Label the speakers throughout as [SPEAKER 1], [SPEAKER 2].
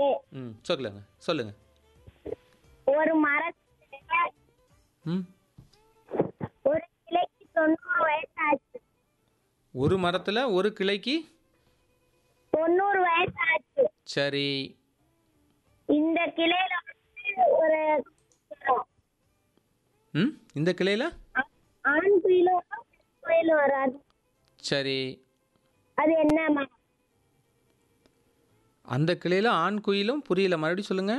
[SPEAKER 1] பாட்டு
[SPEAKER 2] ம் சொல்லுங்க சொல்லுங்க
[SPEAKER 1] ஒரு மரத்துல
[SPEAKER 2] ம்
[SPEAKER 1] ஒரு கிளைக்கு தொண்ணூறு வயசு ஆச்சு
[SPEAKER 2] ஒரு மரத்தில் ஒரு கிளைக்கு
[SPEAKER 1] தொண்ணூறு வயசு ஆச்சு
[SPEAKER 2] சரி
[SPEAKER 1] இந்த கிளையில வந்து ஒரு
[SPEAKER 2] ம் இந்த கிளையில்
[SPEAKER 1] ஆ- ஆண் குயிலும் வரும், பெண் குயிலும் வராது
[SPEAKER 2] சரி
[SPEAKER 1] அது என்ன மரம்
[SPEAKER 2] அந்த கிளையில் ஆண் குயிலும் புரியல மறுபடியும் சொல்லுங்க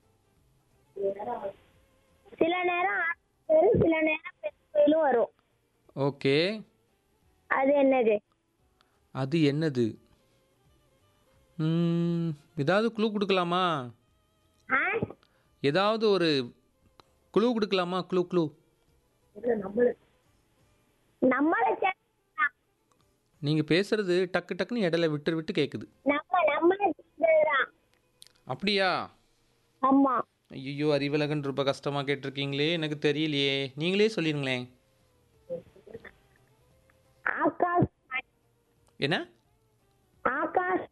[SPEAKER 1] சில நேரம் ஆண் குயில் வரும் சில நேரம் பெண் குயிலும் வரும்
[SPEAKER 2] ஓகே
[SPEAKER 1] அது என்னது
[SPEAKER 2] அது என்னது ம், ஏதாவது குழு கொடுக்கலாமா
[SPEAKER 1] ஆ
[SPEAKER 2] ஏதாவது ஒரு குழு கொடுக்கலாமா குழு குழு
[SPEAKER 1] நம்மள சேர்ந்ததுதான்.
[SPEAKER 2] நீங்கள் பேசுறது டக்கு டக்குன்னு இடையில விட்டு விட்டு கேட்குது
[SPEAKER 1] நம்ம நம்மள சேர்ந்ததுதான்.
[SPEAKER 2] அப்படியா
[SPEAKER 1] ஆமா
[SPEAKER 2] ஐயோ அறிவழகன் ரொம்ப கஷ்டமாக கேட்டிருக்கீங்களே எனக்கு தெரியலையே நீங்களே சொல்லிடுங்களேன்
[SPEAKER 1] ஆகாஷ்
[SPEAKER 2] என்ன
[SPEAKER 1] ஆகாஷ்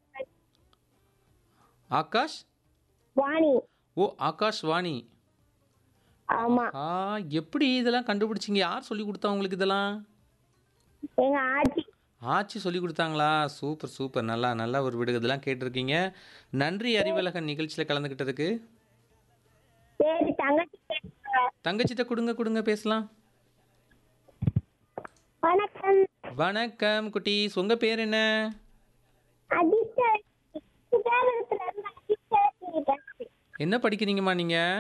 [SPEAKER 2] ஆகாஷ்
[SPEAKER 1] வாணி
[SPEAKER 2] ஓ ஆகாஷ் வாணி
[SPEAKER 1] ஆமா
[SPEAKER 2] ஆ எப்படி இதெல்லாம் கண்டுபிடிச்சிங்க யார் சொல்லி கொடுத்தா உங்களுக்கு இதெல்லாம்
[SPEAKER 1] எங்க ஆச்சி
[SPEAKER 2] ஆச்சி சொல்லி கொடுத்தாங்களா சூப்பர் சூப்பர் நல்லா நல்லா ஒரு விடு இதெல்லாம் கேட்டிருக்கீங்க நன்றி அறிவழகன் நிகழ்ச்சியில் கலந்துக்கிட்டதுக்கு
[SPEAKER 1] சரி தங்கச்சி கேட்குறாங்க.
[SPEAKER 2] தங்கச்சிட்ட கொடுங்க கொடுங்க பேசலாம்
[SPEAKER 1] வணக்கம்
[SPEAKER 2] வணக்கம் குட்டீஸ் உங்கள் பேர் என்ன
[SPEAKER 1] அதிர்ஷ்ட சுகாதாரத்துல இருந்து அதிர்ஷ்ட பேசுறேன்.
[SPEAKER 2] என்ன படிக்கிறீங்கம்மா நீங்கள்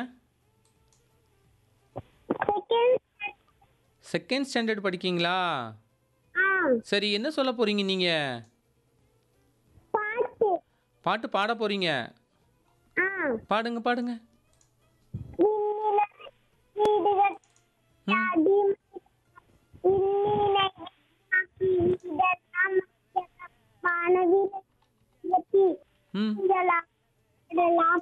[SPEAKER 1] செகண்ட்
[SPEAKER 2] செகண்ட் ஸ்டாண்டர்ட் படிக்கீங்களா
[SPEAKER 1] ஆ
[SPEAKER 2] சரி என்ன சொல்ல போகிறீங்க நீங்கள்
[SPEAKER 1] பாட்டு
[SPEAKER 2] பாட்டு பாட போகிறீங்க
[SPEAKER 1] ஆ
[SPEAKER 2] பாடுங்க பாடுங்க
[SPEAKER 1] விண்ணில வீடுகள் யாடி விண்ணிலை ஆக்கி இதெல்லாம் வானவிலை இயக்கி
[SPEAKER 2] ம்
[SPEAKER 1] இதெல்லாம் இதெல்லாம்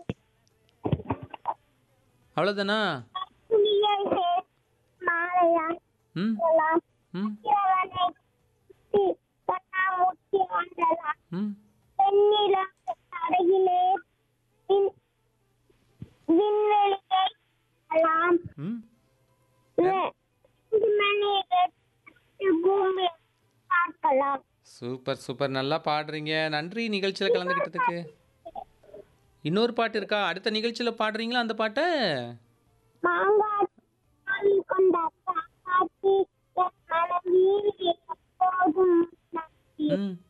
[SPEAKER 2] அவ்வளோதானா
[SPEAKER 1] புலியை சே- மாலையான்
[SPEAKER 2] ம்
[SPEAKER 1] இதெல்லாம்
[SPEAKER 2] ம்
[SPEAKER 1] இறைவனை சுத்தி கண்ணாமூச்சி ஆண்டலாம்
[SPEAKER 2] ம்
[SPEAKER 1] வெண்ணிலம் அருகிலே விண்- விண்வெளியை எல்லாம்
[SPEAKER 2] ம்
[SPEAKER 1] மணி பூமி பார்க்கலாம்
[SPEAKER 2] சூப்பர் சூப்பர் நல்லா பாடுறீங்க நன்றி நிகழ்ச்சியில் கலந்துக்கிட்டதுக்கு இன்னொரு பாட்டு இருக்கா அடுத்த நிகழ்ச்சியில் பாடுறீங்களா அந்த பாட்டை
[SPEAKER 1] மாங்காய் கொண்ட காக்காத்தி என் மனைவி எப்போதும் நம்பி
[SPEAKER 2] ம்